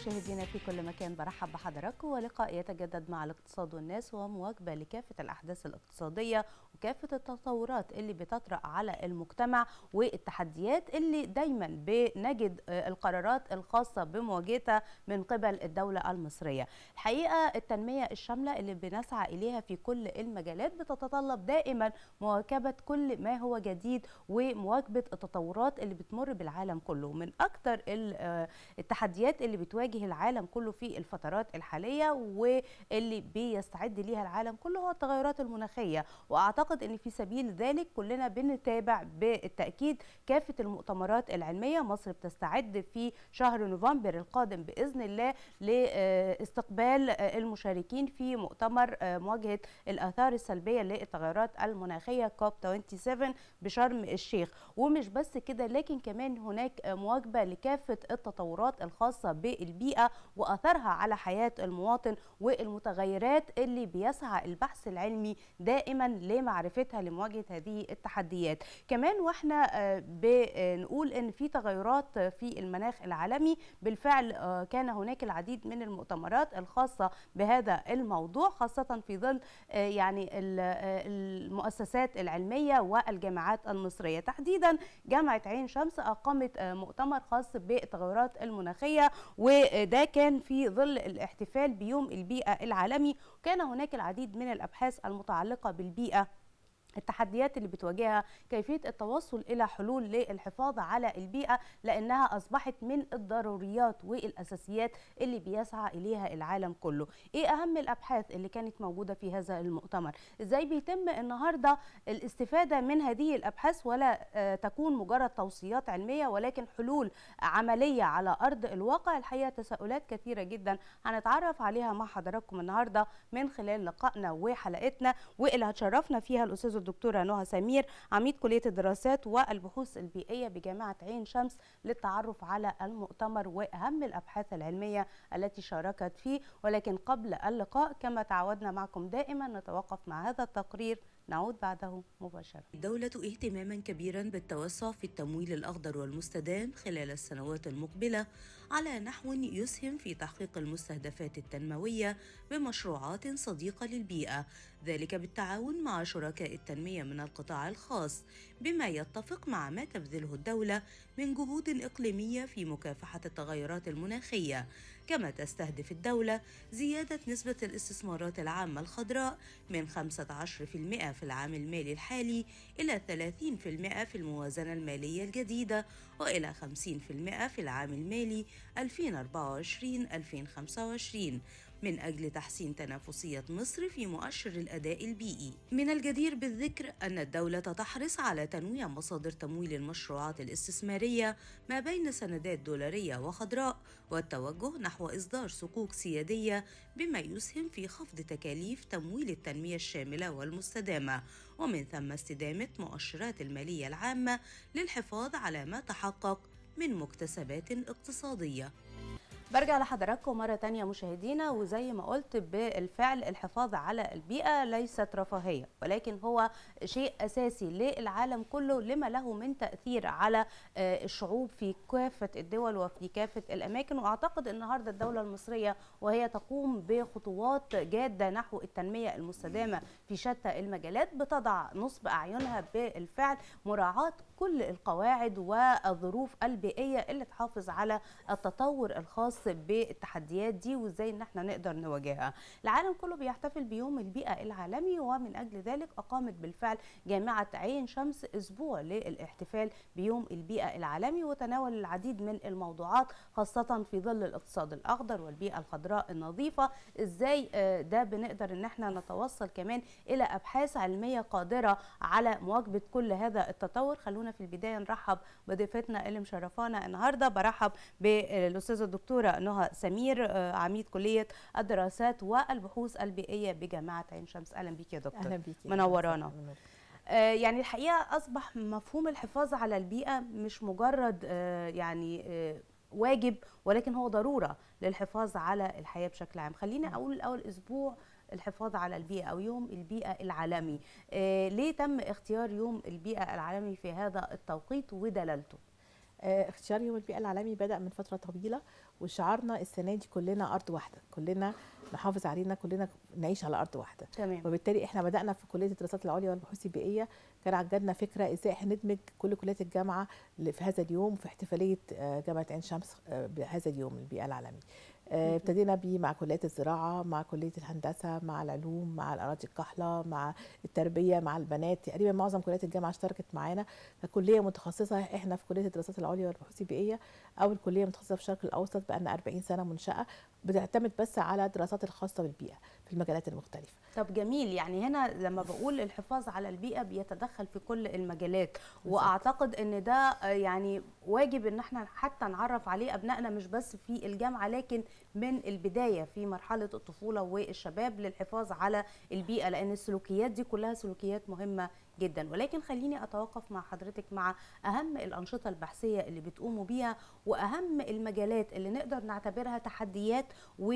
مشاهدينا في كل مكان برحب بحضراتكم ولقاء يتجدد مع الاقتصاد والناس ومواكبه لكافه الاحداث الاقتصاديه وكافه التطورات اللي بتطرأ على المجتمع والتحديات اللي دايما بنجد القرارات الخاصه بمواجهتها من قبل الدوله المصريه. الحقيقه التنميه الشامله اللي بنسعى اليها في كل المجالات بتتطلب دائما مواكبه كل ما هو جديد ومواكبه التطورات اللي بتمر بالعالم كله من اكثر التحديات اللي بتواجه العالم كله في الفترات الحاليه واللي بيستعد ليها العالم كله هو التغيرات المناخيه واعتقد ان في سبيل ذلك كلنا بنتابع بالتاكيد كافه المؤتمرات العلميه مصر بتستعد في شهر نوفمبر القادم باذن الله لاستقبال المشاركين في مؤتمر مواجهه الاثار السلبيه للتغيرات المناخيه كوب 27 بشرم الشيخ ومش بس كده لكن كمان هناك مواكبه لكافه التطورات الخاصه بالبيئه واثرها على حياه المواطن والمتغيرات اللي بيسعى البحث العلمي دائما لمعرفتها لمواجهه هذه التحديات كمان واحنا بنقول ان في تغيرات في المناخ العالمي بالفعل كان هناك العديد من المؤتمرات الخاصه بهذا الموضوع خاصه في ظل يعني المؤسسات العلميه والجامعات المصريه تحديدا جامعه عين شمس اقامت مؤتمر خاص بالتغيرات المناخيه وده كان في ظل الاحتفال بيوم البيئه العالمي وكان هناك العديد من الابحاث المتعلقه بالبيئه التحديات اللي بتواجهها كيفيه التوصل الى حلول للحفاظ على البيئه لانها اصبحت من الضروريات والاساسيات اللي بيسعى اليها العالم كله ايه اهم الابحاث اللي كانت موجوده في هذا المؤتمر ازاي بيتم النهارده الاستفاده من هذه الابحاث ولا تكون مجرد توصيات علميه ولكن حلول عمليه على ارض الواقع الحقيقه تساؤلات كثيره جدا هنتعرف عليها مع حضراتكم النهارده من خلال لقائنا وحلقتنا واللي هتشرفنا فيها الاستاذ الدكتوره نهى سمير عميد كليه الدراسات والبحوث البيئيه بجامعه عين شمس للتعرف على المؤتمر واهم الابحاث العلميه التي شاركت فيه ولكن قبل اللقاء كما تعودنا معكم دائما نتوقف مع هذا التقرير نعود بعده مباشرة الدولة اهتماما كبيرا بالتوسع في التمويل الأخضر والمستدام خلال السنوات المقبلة على نحو يسهم في تحقيق المستهدفات التنموية بمشروعات صديقة للبيئة ذلك بالتعاون مع شركاء التنمية من القطاع الخاص بما يتفق مع ما تبذله الدولة من جهود إقليمية في مكافحة التغيرات المناخية كما تستهدف الدولة زيادة نسبة الاستثمارات العامة الخضراء من 15% في العام المالي الحالي إلى 30% في الموازنة المالية الجديدة وإلى 50% في العام المالي 2024-2025 من أجل تحسين تنافسية مصر في مؤشر الأداء البيئي. من الجدير بالذكر أن الدولة تحرص على تنويع مصادر تمويل المشروعات الاستثمارية ما بين سندات دولارية وخضراء والتوجه نحو إصدار صكوك سيادية بما يسهم في خفض تكاليف تمويل التنمية الشاملة والمستدامة ومن ثم استدامة مؤشرات المالية العامة للحفاظ على ما تحقق من مكتسبات اقتصادية. برجع لحضراتكم مرة تانية مشاهدينا وزي ما قلت بالفعل الحفاظ على البيئة ليست رفاهية ولكن هو شيء أساسي للعالم كله لما له من تأثير على الشعوب في كافة الدول وفي كافة الأماكن وأعتقد النهاردة الدولة المصرية وهي تقوم بخطوات جادة نحو التنمية المستدامة في شتى المجالات بتضع نصب أعينها بالفعل مراعاة كل القواعد والظروف البيئية اللي تحافظ على التطور الخاص بالتحديات دي وازاي ان احنا نقدر نواجهها. العالم كله بيحتفل بيوم البيئه العالمي ومن اجل ذلك اقامت بالفعل جامعه عين شمس اسبوع للاحتفال بيوم البيئه العالمي وتناول العديد من الموضوعات خاصه في ظل الاقتصاد الاخضر والبيئه الخضراء النظيفه ازاي ده بنقدر ان احنا نتوصل كمان الى ابحاث علميه قادره على مواكبه كل هذا التطور خلونا في البدايه نرحب بضيفتنا اللي مشرفانا النهارده برحب بالاستاذه الدكتوره نهى سمير عميد كليه الدراسات والبحوث البيئيه بجامعه عين شمس اهلا بيك يا دكتور اهلا بيك منورانا آه يعني الحقيقه اصبح مفهوم الحفاظ على البيئه مش مجرد آه يعني آه واجب ولكن هو ضروره للحفاظ على الحياه بشكل عام خلينا اقول الاول اسبوع الحفاظ على البيئة أو يوم البيئة العالمي آه ليه تم اختيار يوم البيئة العالمي في هذا التوقيت ودلالته اختيار يوم البيئة العالمي بدأ من فترة طويلة وشعارنا السنه دي كلنا ارض واحده كلنا نحافظ علينا كلنا نعيش على ارض واحده تمام وبالتالي احنا بدانا في كليه الدراسات العليا والبحوث البيئيه كان عندنا فكره ازاي احنا ندمج كل كليات الجامعه ل- في هذا اليوم في احتفاليه آه، جامعه عين شمس آه، بهذا اليوم البيئه العالمي آه، ابتدينا بيه مع كليات الزراعه مع كليه الهندسه مع العلوم مع الاراضي الكحله مع التربيه مع البنات تقريبا معظم كليات الجامعه اشتركت معانا ككليه متخصصه احنا في كليه الدراسات العليا والبحوث البيئيه اول كليه متخصصه في الشرق الاوسط بقالنا 40 سنه منشاه بتعتمد بس على الدراسات الخاصه بالبيئه في المجالات المختلفه طب جميل يعني هنا لما بقول الحفاظ على البيئة بيتدخل في كل المجالات واعتقد ان ده آه، يعني واجب ان احنا حتى نعرف عليه ابنائنا مش بس في الجامعة لكن من البداية في مرحلة الطفولة والشباب للحفاظ على البيئة لان السلوكيات دي كلها سلوكيات مهمة جدا ولكن خليني اتوقف مع حضرتك مع اهم الانشطة البحثية اللي بتقوموا بيها واهم المجالات اللي نقدر نعتبرها تحديات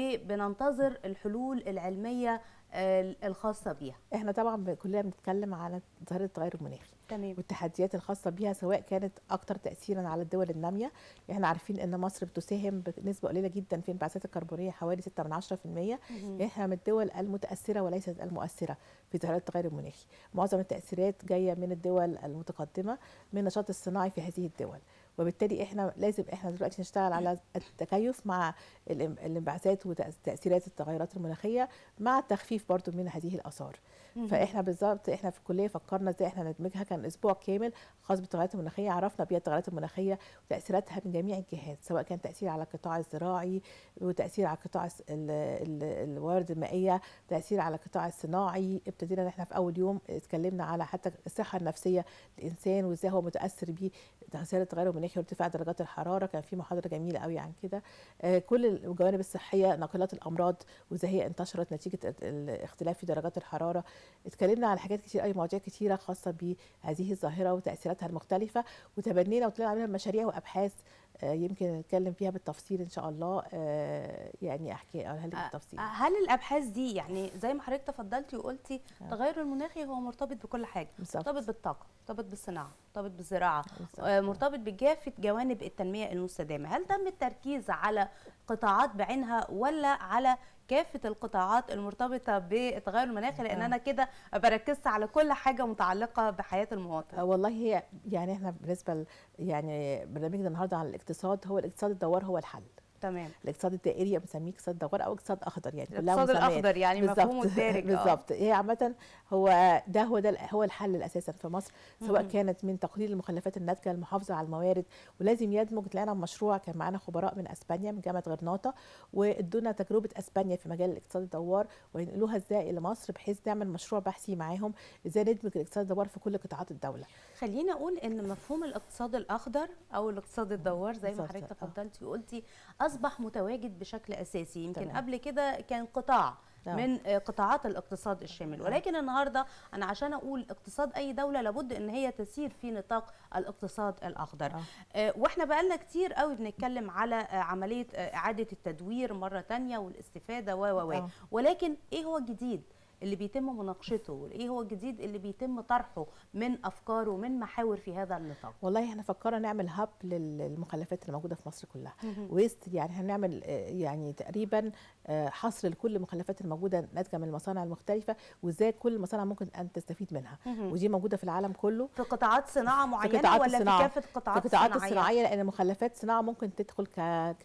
وبننتظر الحلول العلمية آه، الخاصة بيها احنا طبعا ب- كلنا بنتكلم على ظاهره التغير المناخي تمام والتحديات الخاصه بيها سواء كانت اكتر تاثيرا على الدول الناميه احنا عارفين ان مصر بتساهم بنسبه قليله جدا في الانبعاثات الكربونيه حوالي 6 من 10% احنا من الدول المتاثره وليست المؤثره في ظاهره التغير المناخي معظم التاثيرات جايه من الدول المتقدمه من النشاط الصناعي في هذه الدول وبالتالي احنا لازم احنا دلوقتي نشتغل على التكيف مع الام- الانبعاثات وتاثيرات التغيرات المناخيه مع التخفيف برضو من هذه الاثار فاحنا بالظبط احنا في الكليه فكرنا ازاي احنا ندمجها كان اسبوع كامل خاص بالتغيرات المناخيه عرفنا بيها التغيرات المناخيه وتاثيراتها من جميع الجهات سواء كان تاثير على القطاع الزراعي وتاثير على القطاع الس- ال- ال- الموارد المائيه تاثير على القطاع الصناعي ابتدينا ان احنا في اول يوم اتكلمنا على حتى الصحه النفسيه للانسان وازاي هو متاثر بيه تاثير التغير المناخي وارتفاع درجات الحراره كان في محاضره جميله قوي عن كده آه، كل الجوانب الصحيه ناقلات الامراض وازاي هي انتشرت نتيجه ال- الاختلاف في درجات الحراره اتكلمنا على حاجات كتير قوي مواضيع كتيره خاصه بهذه الظاهره وتاثيراتها المختلفه وتبنينا وطلعنا عليها مشاريع وابحاث آه، يمكن نتكلم فيها بالتفصيل ان شاء الله آه، يعني احكي اقولها لك آه، بالتفصيل هل الابحاث دي يعني زي ما حضرتك تفضلتي وقلتي آه. التغير المناخي هو مرتبط بكل حاجه بالظبط مرتبط بالطاقه مرتبط بالصناعه مرتبط بالزراعه بالظبط. آه، مرتبط بكافه جوانب التنميه المستدامه هل تم التركيز على قطاعات بعينها ولا على كافه القطاعات المرتبطه بالتغير المناخي لان آه. انا كده بركزت على كل حاجه متعلقه بحياه المواطن آه، والله هي يعني احنا بالنسبه ل- يعني برنامجنا النهارده عن الاقتصاد هو الاقتصاد الدوار هو الحل تمام الاقتصاد الدائري بنسميه اقتصاد دوار او اقتصاد اخضر يعني كلها الاقتصاد مسميات. الاخضر يعني مفهومه بالظبط الدارج آه. بالظبط هي عامه هو ده هو ده هو الحل اساسا في مصر سواء مهم. كانت من تقليل المخلفات الناتجه المحافظه على الموارد ولازم يدمج طلعنا مشروع كان معانا خبراء من اسبانيا من جامعه غرناطه وادونا تجربه اسبانيا في مجال الاقتصاد الدوار وينقلوها ازاي الى مصر بحيث نعمل مشروع بحثي معاهم ازاي ندمج الاقتصاد الدوار في كل قطاعات الدوله خلينا اقول ان مفهوم الاقتصاد الاخضر او الاقتصاد الدوار زي ما بالظبط، حضرتك آه. تفضلتي وقلتي اصبح متواجد بشكل اساسي يمكن تمام. قبل كده كان قطاع آه. من آه، قطاعات الاقتصاد الشامل ولكن النهارده انا عشان اقول اقتصاد اي دوله لابد ان هي تسير في نطاق الاقتصاد الاخضر آه. آه، واحنا بقالنا كتير قوي بنتكلم على آه، عمليه آه، اعاده التدوير مره تانية والاستفاده و و و آه. ولكن ايه هو الجديد اللي بيتم مناقشته وايه هو الجديد اللي بيتم طرحه من افكار ومن محاور في هذا النطاق والله احنا فكرنا نعمل هاب للمخلفات اللي موجوده في مصر كلها مهم. ويست يعني هنعمل آه، يعني تقريبا آه، حصر لكل المخلفات الموجوده ناتجه من المصانع المختلفه وازاي كل المصانع ممكن ان تستفيد منها مهم. ودي موجوده في العالم كله في قطاعات صناعه معينه قطاعات ولا الصناعة. في كافه في القطاعات القطاعات الصناعيه الصناعيه لان مخلفات صناعه ممكن تدخل ك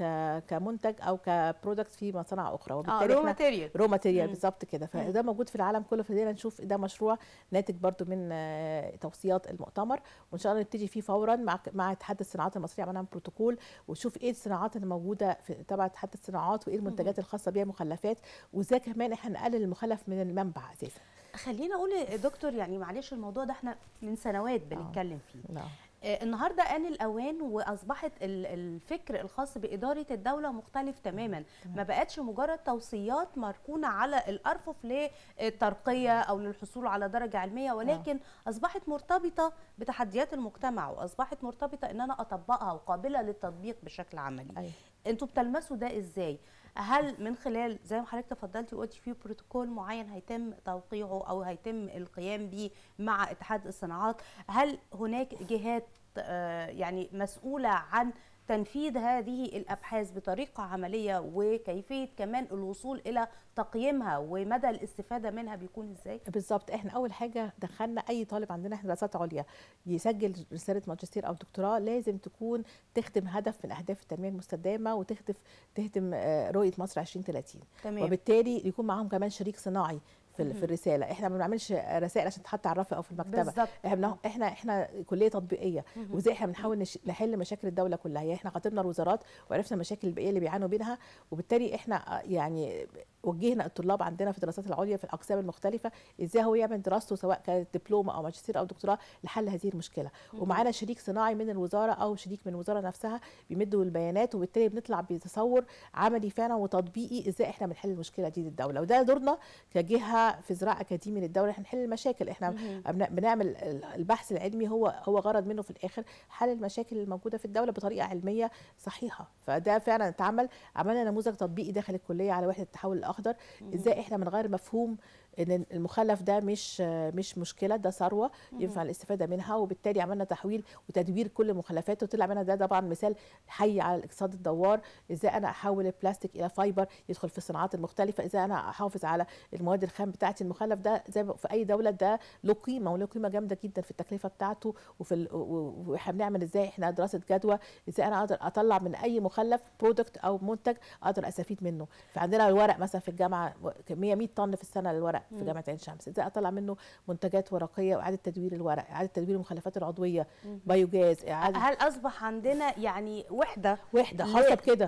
ك كمنتج او كبرودكت في مصانع اخرى اه وبالتالي رو احنا ماتيريال رو ماتيريال مم. بالظبط كده فده موجود في العالم كله فبدينا نشوف ده مشروع ناتج برضو من آه، توصيات المؤتمر وان شاء الله نبتدي فيه فورا مع مع اتحاد الصناعات المصريه عملنا بروتوكول وشوف ايه الصناعات اللي موجوده في تبع اتحاد الصناعات وايه المنتجات الخاصه بيها مخلفات وازاي كمان احنا نقلل المخلف من المنبع اساسا خلينا اقول يا دكتور يعني معلش الموضوع ده احنا من سنوات بنتكلم فيه نعم آه، النهارده آن الأوان وأصبحت ال- الفكر الخاص بإدارة الدولة مختلف تماما ما بقتش مجرد توصيات مركونة على الأرفف للترقية أو للحصول على درجة علمية ولكن أصبحت مرتبطة بتحديات المجتمع وأصبحت مرتبطة إن أنا أطبقها وقابلة للتطبيق بشكل عملي ايوه انتوا بتلمسوا ده ازاي هل من خلال زي ما حضرتك تفضلتي وقلتي في بروتوكول معين هيتم توقيعه او هيتم القيام به مع اتحاد الصناعات هل هناك جهات آه، يعني مسؤوله عن تنفيذ هذه الابحاث بطريقه عمليه وكيفيه كمان الوصول الى تقييمها ومدى الاستفاده منها بيكون ازاي بالظبط احنا اول حاجه دخلنا اي طالب عندنا احنا دراسات عليا يسجل رساله ماجستير او دكتوراه لازم تكون تخدم هدف من اهداف التنميه المستدامه وتهدف تهدم آه، رؤيه مصر 2030 تمام وبالتالي يكون معاهم كمان شريك صناعي في ال- في مهم. الرساله احنا ما بنعملش رسائل عشان تتحط على الرف او في المكتبه بالظبط احنا بناخ- احنا احنا كليه تطبيقيه مهم. وازاي احنا بنحاول نش- نحل مشاكل الدوله كلها يعني احنا خاطبنا الوزارات وعرفنا المشاكل البيئيه اللي بيعانوا منها وبالتالي احنا آه، يعني وجهنا الطلاب عندنا في الدراسات العليا في الاقسام المختلفه ازاي هو يعمل دراسته سواء كانت دبلومه او ماجستير او دكتوراه لحل هذه المشكله مهم. ومعانا شريك صناعي من الوزاره او شريك من الوزاره نفسها بيمدوا البيانات وبالتالي بنطلع بتصور عملي فعلا وتطبيقي ازاي احنا بنحل المشكله دي للدوله وده دورنا كجهه في زراعه اكاديمي للدوله احنا نحل المشاكل احنا مهم. بن- بنعمل ال- البحث العلمي هو هو غرض منه في الاخر حل المشاكل الموجوده في الدوله بطريقه علميه صحيحه فده فعلا اتعمل عملنا نموذج تطبيقي داخل الكليه على وحده التحول الاخضر ازاي احنا بنغير مفهوم ان المخلف ده مش مش مشكله ده ثروه ينفع الاستفاده منها وبالتالي عملنا تحويل وتدوير كل المخلفات وطلع منها ده طبعا مثال حي على الاقتصاد الدوار ازاي انا احول البلاستيك الى فايبر يدخل في الصناعات المختلفه ازاي انا احافظ على المواد الخام بتاعتي المخلف ده زي ما في اي دوله ده له قيمه وله قيمه جامده جدا في التكلفه بتاعته وفي ال- و- و- واحنا بنعمل ازاي احنا دراسه جدوى ازاي انا اقدر اطلع من اي مخلف برودكت او منتج اقدر استفيد منه فعندنا الورق مثلا في الجامعه و- كميه 100 طن في السنه للورق في مم. جامعه عين شمس ازاي اطلع منه منتجات ورقيه واعاده تدوير الورق اعاده تدوير المخلفات العضويه مم. بايوجاز اعاده هل اصبح عندنا يعني وحده وحده ليه؟ خاصه بكده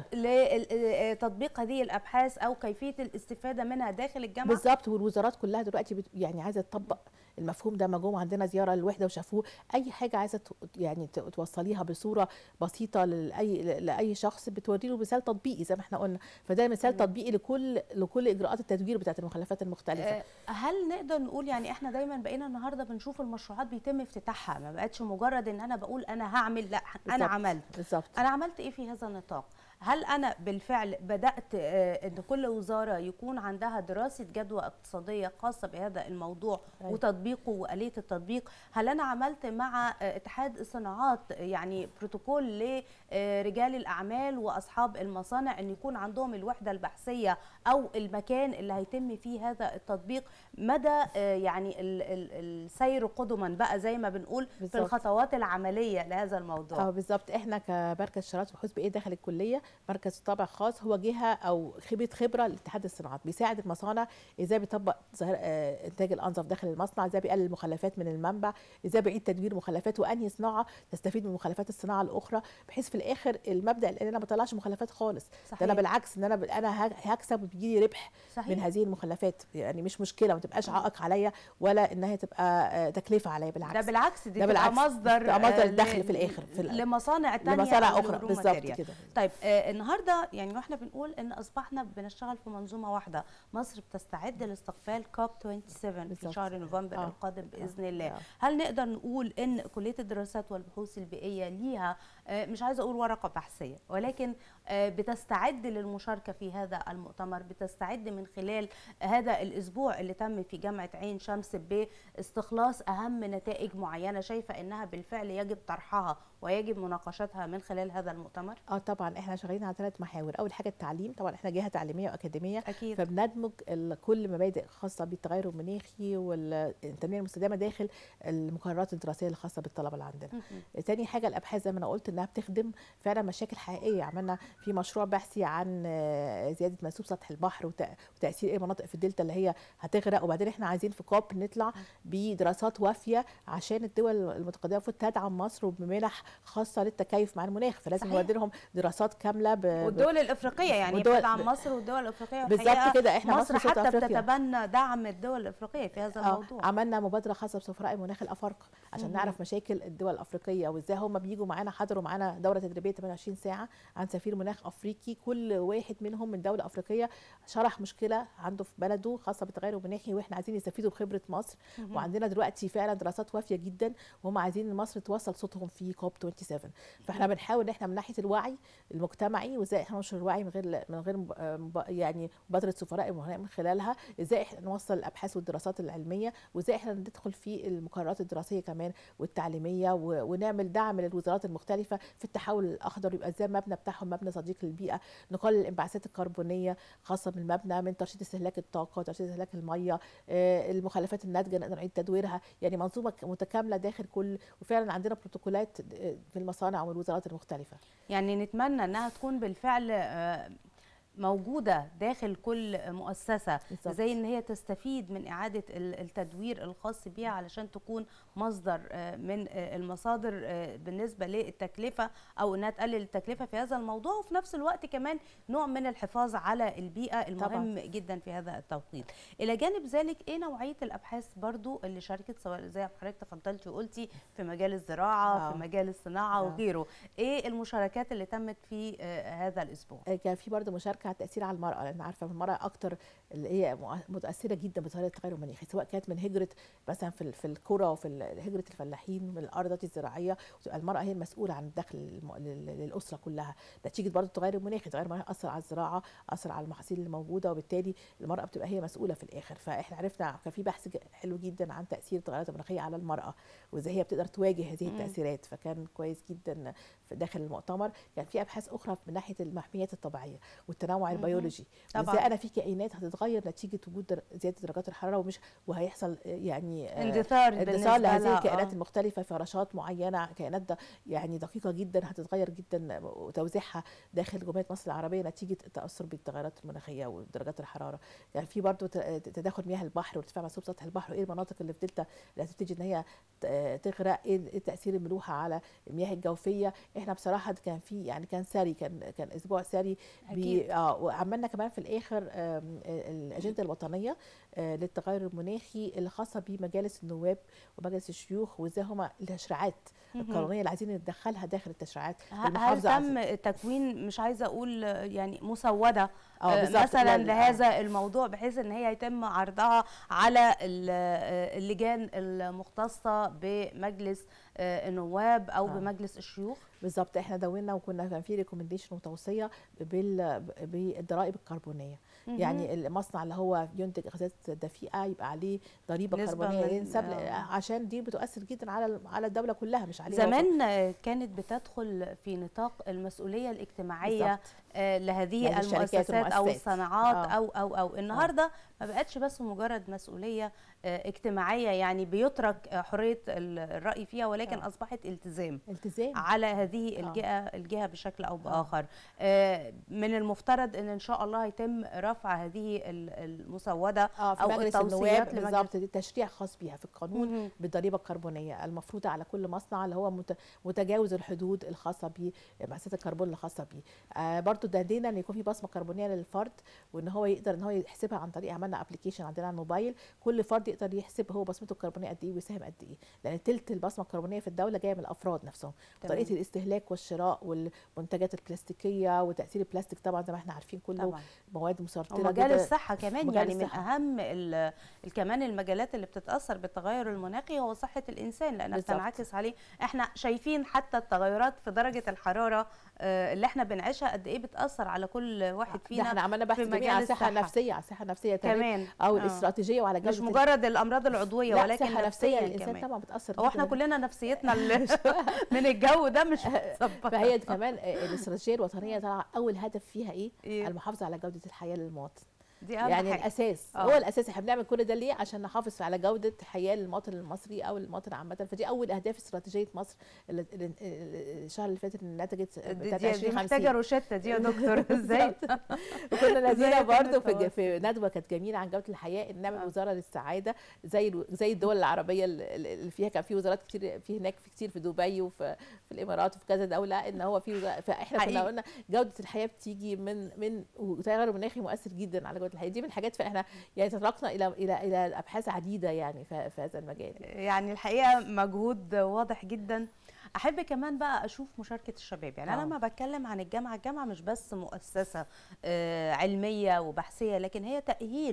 لتطبيق هذه الابحاث او كيفيه الاستفاده منها داخل الجامعه بالظبط والوزارات كلها دلوقتي بت... يعني عايزه تطبق المفهوم ده ما جم عندنا زياره للوحده وشافوه اي حاجه عايزه ت... يعني ت- توصليها بصوره بسيطه لاي لاي شخص بتوري له مثال تطبيقي زي ما احنا قلنا فده مثال مم. تطبيقي لكل لكل اجراءات التدوير بتاعت المخلفات المختلفه آه، هل نقدر نقول يعني احنا دايما بقينا النهارده بنشوف المشروعات بيتم افتتاحها ما بقتش مجرد ان انا بقول انا هعمل لا انا بالظبط. عملت بالظبط انا عملت ايه في هذا النطاق هل انا بالفعل بدات آه، ان كل وزاره يكون عندها دراسه جدوى اقتصاديه خاصه بهذا الموضوع أيوة. وتطبيقه واليه التطبيق هل انا عملت مع آه، اتحاد الصناعات يعني بروتوكول لرجال الاعمال واصحاب المصانع ان يكون عندهم الوحده البحثيه او المكان اللي هيتم فيه هذا التطبيق مدى آه، يعني ال- ال- السير قدما بقى زي ما بنقول في بالظبط. الخطوات العمليه لهذا الموضوع اه بالظبط احنا كمركز شراط وبحوث بايه داخل الكليه مركز طابع خاص هو جهه او خبره خبره لاتحاد الصناعات بيساعد المصانع ازاي بيطبق ظاهر آه، انتاج الانظف داخل المصنع ازاي بيقلل المخلفات من المنبع ازاي بيعيد تدوير مخلفات وانهي صناعه تستفيد من مخلفات الصناعه الاخرى بحيث في الاخر المبدا ان انا ما بطلعش مخلفات خالص ده انا بالعكس ان انا ب- انا ه- هكسب وبيجي لي ربح صحيح. من هذه المخلفات يعني مش مشكله ما تبقاش عائق عليا ولا انها تبقى آه، تكلفه عليا بالعكس ده بالعكس دي ده تبقى بالعكس. مصدر تبقى مصدر آه، الدخل ل- في الآخر، في ال- لمصانع تانية لمصانع أو اخرى للرو بالظبط ماتيريال. كده طيب آه النهارده يعني واحنا بنقول ان اصبحنا بنشتغل في منظومه واحده مصر بتستعد لاستقبال كوب 27 في بالظبط. شهر نوفمبر آه. القادم باذن آه. الله آه. هل نقدر نقول ان كليه الدراسات والبحوث البيئيه ليها آه مش عايزه اقول ورقه بحثيه ولكن آه بتستعد للمشاركه في هذا المؤتمر بتستعد من خلال هذا الاسبوع اللي تم في جامعه عين شمس باستخلاص اهم نتائج معينه شايفه انها بالفعل يجب طرحها ويجب مناقشتها من خلال هذا المؤتمر اه طبعا احنا شغالين على ثلاث محاور اول حاجه التعليم طبعا احنا جهه تعليميه واكاديميه اكيد فبندمج ال- كل مبادئ خاصه بالتغير المناخي والتنميه المستدامه داخل المقررات الدراسيه الخاصه بالطلبه اللي عندنا مهم. تاني حاجه الابحاث زي ما انا قلت انها بتخدم فعلا مشاكل حقيقيه عملنا في مشروع بحثي عن آه، زياده منسوب سطح البحر وت- وتاثير ايه مناطق في الدلتا اللي هي هتغرق وبعدين احنا عايزين في كوب نطلع بدراسات وافيه عشان الدول المتقدمه المفروض تدعم مصر وبمنح خاصه للتكيف مع المناخ فلازم صحيح. نودي لهم دراسات كامله ب... ب- والدول الافريقيه يعني والدول- بتدعم مصر والدول الافريقيه بالظبط والحقيقة كده احنا مصر مصر صوت حتى أفريقيا. بتتبنى دعم الدول الافريقيه في هذا آه، الموضوع عملنا مبادره خاصه بسفراء المناخ الافارقه عشان مهم. نعرف مشاكل الدول الافريقيه وازاي هم بيجوا معانا حضروا معانا دوره تدريبيه 28 ساعه عن سفير مناخ افريقي كل واحد منهم من دوله افريقيه شرح مشكله عنده في بلده خاصه بالتغير المناخي واحنا عايزين يستفيدوا بخبره مصر مهم. وعندنا دلوقتي فعلا دراسات وافيه جدا وهم عايزين ان مصر توصل صوتهم في كوب 27 فاحنا بنحاول ان احنا من ناحيه الوعي المجتمعي وازاي احنا ننشر الوعي من غير من غير مب- مب- يعني مبادره سفراء المناخ من خلالها ازاي احنا نوصل الابحاث والدراسات العلميه وازاي احنا ندخل في المقررات الدراسيه كمان والتعليميه و- ونعمل دعم للوزارات المختلفه المختلفه في التحول الاخضر يبقى ازاي المبنى بتاعهم مبنى صديق للبيئه نقلل الانبعاثات الكربونيه خاصه بالمبنى من ترشيد استهلاك الطاقه ترشيد استهلاك الميه آه، المخلفات الناتجه نقدر نعيد تدويرها يعني منظومه متكامله داخل كل وفعلا عندنا بروتوكولات آه، في المصانع والوزارات المختلفه يعني نتمنى انها تكون بالفعل آه، موجودة داخل كل مؤسسة بالظبط. زي ان هي تستفيد من اعادة ال- التدوير الخاص بيها علشان تكون مصدر آه، من آه، المصادر آه، بالنسبة للتكلفة او انها تقلل التكلفة في هذا الموضوع وفي نفس الوقت كمان نوع من الحفاظ على البيئة المهم طبعاً. جدا في هذا التوقيت الى جانب ذلك ايه نوعية الابحاث برضو اللي شاركت سواء زي ما حضرتك تفضلتي وقلتي في مجال الزراعة آه. في مجال الصناعة آه. وغيره ايه المشاركات اللي تمت في آه، هذا الاسبوع آه، كان في برضه مشاركه على التاثير على المراه لان عارفه المراه اكتر اللي هي مؤ- متاثره جدا بظاهره التغير المناخي سواء كانت من هجره مثلا في ال- في القرى وفي ال- هجره الفلاحين من الارض الزراعيه وتبقى المراه هي المسؤوله عن الدخل الم- لل- للاسره كلها نتيجه برضه التغير المناخي التغير المناخي اثر على الزراعه اثر على المحاصيل اللي موجوده وبالتالي المراه بتبقى هي مسؤوله في الاخر فاحنا عرفنا كان في بحث ج- حلو جدا عن تاثير التغيرات المناخيه على المراه وازاي هي بتقدر تواجه هذه مم. التاثيرات فكان كويس جدا في داخل المؤتمر كان في ابحاث اخرى من ناحيه المحميات الطبيعيه والتنوع مهم. البيولوجي طبعاً. وازاي انا في كائنات هتتغير نتيجه وجود در- زياده درجات الحراره ومش وهيحصل آه، يعني آه، اندثار اندثار بالنسبة لهذه لها، الكائنات آه. المختلفه فراشات معينه كائنات د- يعني دقيقه جدا هتتغير جدا وتوزيعها داخل جمهوريه مصر العربيه نتيجه التاثر بالتغيرات المناخيه ودرجات الحراره يعني في برضه ت- تداخل مياه البحر وارتفاع منسوب سطح البحر وايه المناطق اللي في دلتا اللي هتبتدي ان هي ت- تغرق ايه إيه تاثير الملوحه على المياه الجوفيه احنا بصراحه كان في يعني كان ساري كان كان اسبوع ساري أكيد. بي اه وعملنا كمان في الاخر آم، الاجنده الوطنيه آه، للتغير المناخي اللي خاصه بمجالس النواب ومجلس الشيوخ وازاي هما التشريعات مهم. القانونيه اللي عايزين ندخلها داخل التشريعات ه- هل المحافظة على- تم تكوين مش عايزه اقول آه، يعني مسوده اه آه، بالظبط مثلا لا- لا، لهذا الموضوع بحيث ان هي يتم عرضها على ال- آه، اللجان المختصه بمجلس آه، النواب او آه. بمجلس الشيوخ بالظبط احنا دوننا وكنا كان في ريكومنديشن وتوصيه بال بالضرائب الكربونيه مهم. يعني المصنع اللي هو ينتج غازات دفيئه يبقى عليه ضريبه نسبة كربونيه من- ينسب آه. عشان دي بتؤثر جدا على على الدوله كلها مش عليه زمان آه، كانت بتدخل في نطاق المسؤوليه الاجتماعيه آه، لهذه يعني الشركات المؤسسات او والمؤسسات. الصناعات آه. او او او النهارده ما بقتش بس مجرد مسؤوليه آه، اجتماعيه يعني بيترك آه، حريه ال- الراي فيها ولكن آه. اصبحت التزام التزام على هذه آه. الجهه الجهه بشكل او باخر آه، من المفترض ان ان شاء الله يتم رفع هذه ال- المسوده اه في أو مجلس التوصيات النواب لمجلس- بالظبط دي تشريع خاص بيها في القانون مهم. بالضريبه الكربونيه المفروضه على كل مصنع اللي هو مت- متجاوز الحدود الخاصه بيه انبعاثات الكربون الخاصه بيه آه برضو دهدينا ان يكون في بصمه كربونيه للفرد وان هو يقدر ان هو يحسبها عن طريق عملنا ابلكيشن عندنا على الموبايل كل فرد يقدر يحسب هو بصمته الكربونيه قد ايه ويساهم قد ايه لان تلت البصمه الكربونيه في الدوله جايه من الافراد نفسهم تمام. طريقه الاستهلاك والشراء والمنتجات البلاستيكيه وتاثير البلاستيك طبعا زي ما احنا عارفين كله طبعا مواد مسرطنه ومجال جدا الصحة كمان مجال يعني من الصحة. أهم ال- ال- كمان المجالات اللي بتتأثر بالتغير المناخي هو صحة الإنسان لأنها بالظبط. بتنعكس عليه احنا شايفين حتى التغيرات في درجة الحرارة آه، اللي احنا بنعيشها قد إيه بتأثر على كل واحد ده احنا فينا عملنا بحث في جميل مجال على الصحه الصحة. النفسيه على الصحه النفسيه كمان كمان او آه. الاستراتيجيه وعلى جوده مش مجرد الأمراض العضوية لا ولكن صحه نفسيه نفسيا الانسان كمان طبعا بتاثر هو احنا جداً. كلنا نفسيتنا ال- من الجو ده مش متظبطة فهي كمان الاستراتيجيه الوطنيه طالعه اول هدف فيها ايه؟ إيه؟ المحافظه على جوده الحياه للمواطن دي أهم يعني حاجة. الاساس آه. هو الاساس احنا بنعمل كل ده ليه عشان نحافظ على جوده حياه للمواطن المصري او المواطن عامه فدي اول اهداف استراتيجيه مصر اللي اللي- الشهر اللي فاتت اللي نتجت دي, بتاعت دي, دي محتاجة 2050 روشتة دي يا دكتور ازاي وكنا نازلين إزاي برضه يتم في التواصل؟ في ندوه كانت جميله عن جوده الحياه ان نعمل آه. وزاره للسعاده زي الو- زي الدول العربيه اللي اللي فيها كان في وزارات كتير في هناك في كتير في دبي وفي في الامارات وفي كذا دوله ان هو في وزارة فاحنا كنا حقيقي. قلنا جوده الحياه بتيجي من من والتغير المناخي مؤثر جدا على جوده الحياه دي من الحاجات فاحنا يعني تطرقنا الى الى الى ابحاث عديده يعني في في هذا المجال يعني الحقيقه مجهود واضح جدا احب كمان بقى اشوف مشاركه الشباب يعني انا آه. لما بتكلم عن الجامعه الجامعه مش بس مؤسسه آه، علميه وبحثيه لكن هي تاهيل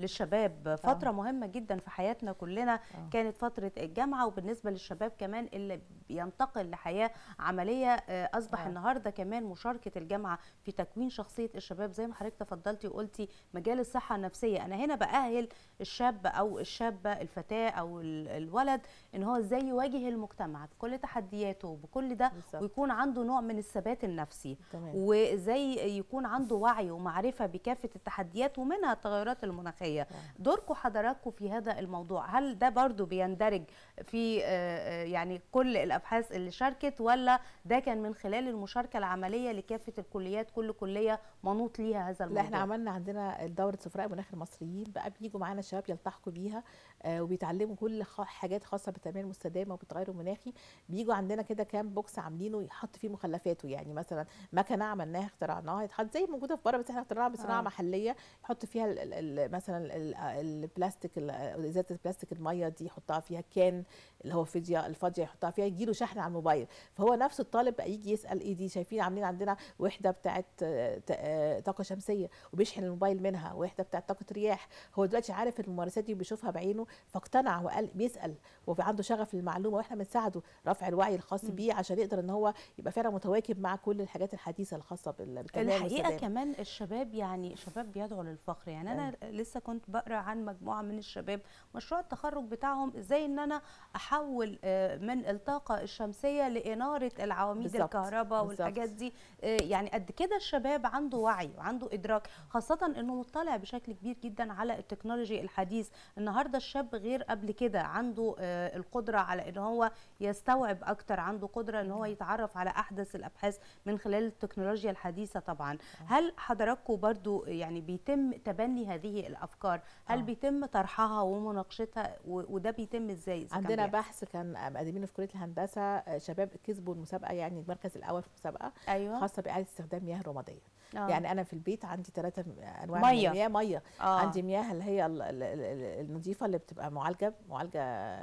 للشباب فتره مهمه جدا في حياتنا كلنا آه. كانت فتره الجامعه وبالنسبه للشباب كمان اللي بينتقل لحياه عمليه آه، اصبح آه. النهارده كمان مشاركه الجامعه في تكوين شخصيه الشباب زي ما حضرتك تفضلتي وقلتي مجال الصحه النفسيه انا هنا باهل الشاب او الشابه الفتاه او ال- الولد ان هو ازاي يواجه المجتمع بكل تحدياته بكل ده بالظبط. ويكون عنده نوع من الثبات النفسي تمام وازاي يكون عنده وعي ومعرفه بكافه التحديات ومنها التغيرات المناخيه دوركم حضراتكم في هذا الموضوع هل ده برضو بيندرج في آه، آه، يعني كل الابحاث اللي شاركت ولا ده كان من خلال المشاركه العمليه لكافه الكليات كل كليه منوط ليها هذا لا الموضوع احنا عملنا عندنا دوره سفراء مناخ المصريين بقى بيجوا معانا شباب يلتحقوا بيها آه وبيتعلموا كل خ- حاجات خاصه بالتنميه المستدامه وبالتغير المناخي بيجوا عندنا كده كام بوكس عاملينه يحط فيه مخلفاته يعني مثلا مكنه عملناها اخترعناها يتحط زي موجوده في بره بس احنا اخترعناها بصناعه آه. آه. محليه يحط فيها ال ال ال مثلا ال- البلاستيك ال- ازازه البلاستيك الميه دي يحطها فيها كان اللي هو فيديا الفاضيه يحطها فيها يجي له شحن على الموبايل فهو نفس الطالب بقى يجي يسال ايه دي شايفين عاملين عندنا وحده بتاعت آه، ت- آه، طاقه شمسيه وبيشحن الموبايل منها وحده بتاعت طاقه رياح هو دلوقتي عارف الممارسات دي بيشوفها بعينه فاقتنع وقال بيسال وعنده شغف للمعلومه واحنا بنساعده رفع الوعي الخاص مم. بيه عشان يقدر ان هو يبقى فعلا متواكب مع كل الحاجات الحديثه الخاصه بال- بالتنميه الحقيقه المستدامة. كمان الشباب يعني شباب بيدعوا للفخر يعني انا لسه كنت بقرا عن مجموعه من الشباب مشروع التخرج بتاعهم ازاي ان انا احول آه، من الطاقه الشمسيه لاناره العواميد بالظبط، الكهرباء بالظبط. والحاجات دي آه، يعني قد كده الشباب عنده وعي وعنده ادراك خاصه انه مطلع بشكل كبير جدا على التكنولوجي الحديث النهارده الشاب غير قبل كده عنده آه، القدره على ان هو يستوعب اكتر عنده قدره ان هو يتعرف على احدث الابحاث من خلال التكنولوجيا الحديثه طبعا هل حضراتكم برضو يعني بيتم تبني هذه الافكار هل آه. بيتم طرحها ومناقشتها و- وده بيتم ازاي إذا كان عندنا بيحصل؟ بحث كان مقدمينه في كليه الهندسه آه، شباب كسبوا المسابقه يعني المركز الاول في المسابقه ايوه خاصه باعاده استخدام مياه رماديه آه. يعني انا في البيت عندي ثلاثه انواع مية. من المياه ميه آه. عندي مياه اللي هي ال- ال- ال- النظيفه اللي بتبقى معالجه معالجه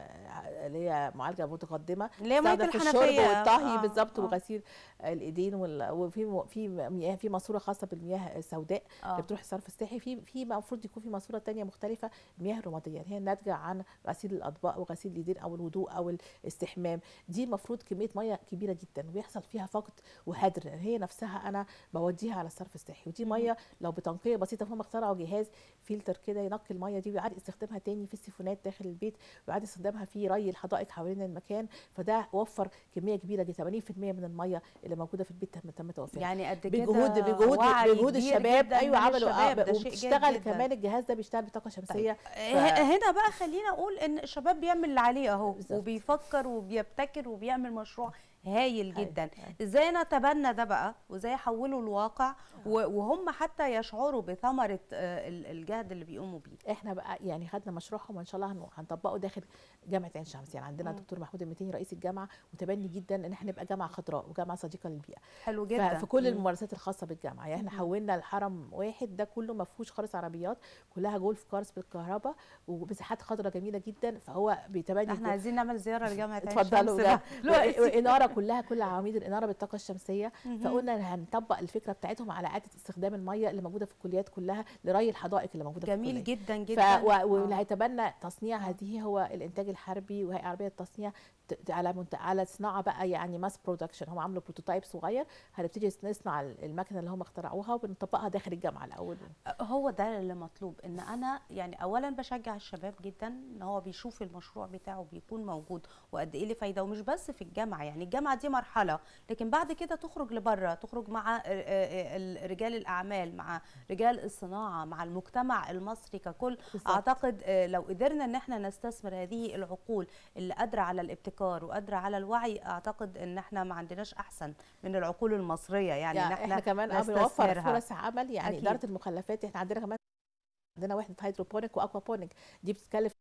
اللي هي معالجه متقدمه اللي هي ميه تستخدم في الحنفيه الشرب والطهي آه، بالظبط آه. وغسيل الايدين وال- وفي م- في مياه في ماسوره خاصه بالمياه السوداء آه. اللي بتروح الصرف الصحي في في المفروض يكون في ماسوره تانية مختلفه المياه الرماديه يعني هي ناتجه عن غسيل الاطباق وغسيل اليدين او الوضوء او الاستحمام دي المفروض كميه ميه كبيره جدا ويحصل فيها فقد وهدر هي نفسها انا بوديها على الصرف الصحي ودي ميه لو بتنقيه بسيطه فهم اخترعوا جهاز فلتر كده ينقي الميه دي ويعاد استخدامها تاني في السيفونات داخل البيت ويعاد استخدامها في ري الحدائق حوالين المكان فده وفر كميه كبيره جدا 80% من الميه اللي موجوده في البيت تم تم توفيرها يعني قد كده بجهود بجهود وعي بجهود كبير الشباب جداً ايوه من عملوا الشباب، آه ده شيء جيد وبتشتغل جداً. كمان الجهاز ده بيشتغل بطاقه شمسيه ه- هنا بقى خلينا اقول ان الشباب بيعمل اللي عليه اهو بالظبط. وبيفكر وبيبتكر وبيعمل مشروع هايل أيوة، جدا أيوة. ازاي انا اتبنى ده بقى وازاي احوله لواقع و- وهم حتى يشعروا بثمره آه، ال- الجهد اللي بيقوموا بيه احنا بقى يعني خدنا مشروعهم وان شاء الله هن- هنطبقه داخل جامعه عين شمس يعني عندنا مم. الدكتور محمود المتيني رئيس الجامعه متبني جدا ان احنا نبقى جامعه خضراء وجامعه صديقه للبيئه حلو ف- جدا في كل مم. الممارسات الخاصه بالجامعه يعني احنا مم. حولنا الحرم واحد ده كله ما فيهوش خالص عربيات كلها جولف كارز بالكهرباء ومساحات خضراء جميله جدا فهو بيتبني احنا عايزين نعمل زياره لجامعه عين اتفضلوا شمس ده دلوقتي. واناره كلها كل عواميد الاناره بالطاقه الشمسيه مهم. فقلنا هنطبق الفكره بتاعتهم على اعاده استخدام الميه اللي موجوده في الكليات كلها لري الحدائق اللي موجوده في جميل الكلية. جدا ف جدا و- واللي آه. هيتبنى تصنيع هذه هو الانتاج الحربي وهيئه عربيه للتصنيع ت- ت- على منت... على صناعه بقى يعني ماس برودكشن هم عملوا بروتوتايب صغير هنبتدي نصنع ال- المكنه اللي هم اخترعوها وبنطبقها داخل الجامعه الاول هو ده اللي مطلوب ان انا يعني اولا بشجع الشباب جدا ان هو بيشوف المشروع بتاعه بيكون موجود وقد ايه له فايده ومش بس في الجامعه يعني الجامعه دي مرحله لكن بعد كده تخرج لبره تخرج مع آه، آه، ال- رجال الاعمال مع رجال الصناعه مع المجتمع المصري ككل بالظبط. اعتقد آه، لو قدرنا ان احنا نستثمر هذه العقول اللي قادره على الابتكار وقادره على الوعي اعتقد ان احنا ما عندناش احسن من العقول المصريه يعني, يعني ان احنا كمان اه بنوفر نستثمرها. فرص عمل يعني أكيد. اداره المخلفات احنا عندنا كمان عندنا وحده هيدروبونيك واكوابونيك دي بتتكلف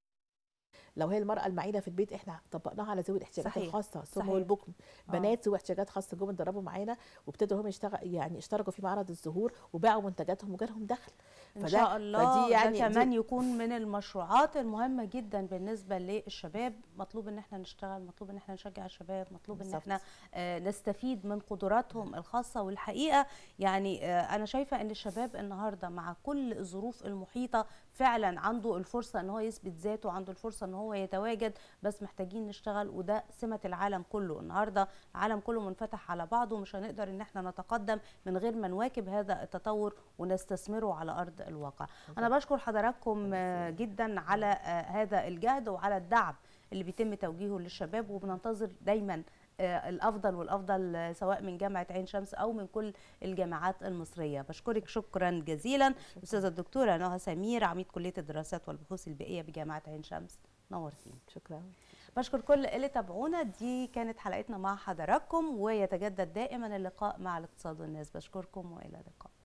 لو هي المراه المعيله في البيت احنا طبقناها على ذوي الاحتياجات صحيح. الخاصه السم صحيح. والبكم آه. بنات ذوي احتياجات خاصه جم اتدربوا معانا وابتدوا هم يشتغل يعني اشتركوا في معرض الزهور وباعوا منتجاتهم وجالهم دخل ان شاء الله فدي يعني ده كمان دي يكون من المشروعات المهمه جدا بالنسبه للشباب مطلوب ان احنا نشتغل مطلوب ان احنا نشجع الشباب مطلوب ان بالظبط. احنا آه، نستفيد من قدراتهم الخاصه والحقيقه يعني آه، انا شايفه ان الشباب النهارده مع كل الظروف المحيطه فعلا عنده الفرصه ان هو يثبت ذاته عنده الفرصه ان هو يتواجد بس محتاجين نشتغل وده سمه العالم كله النهارده العالم كله منفتح على بعضه ومش هنقدر ان احنا نتقدم من غير ما نواكب هذا التطور ونستثمره على ارض الواقع انا بشكر حضراتكم آه، جدا على آه، هذا الجهد وعلى الدعم اللي بيتم توجيهه للشباب وبننتظر دايما آه، الافضل والافضل آه، سواء من جامعه عين شمس او من كل الجامعات المصريه بشكرك شكرا جزيلا استاذه الدكتوره نهى سمير عميد كليه الدراسات والبحوث البيئيه بجامعه عين شمس نورتينا شكرا بشكر كل اللي تابعونا دي كانت حلقتنا مع حضراتكم ويتجدد دائما اللقاء مع الاقتصاد والناس بشكركم والى اللقاء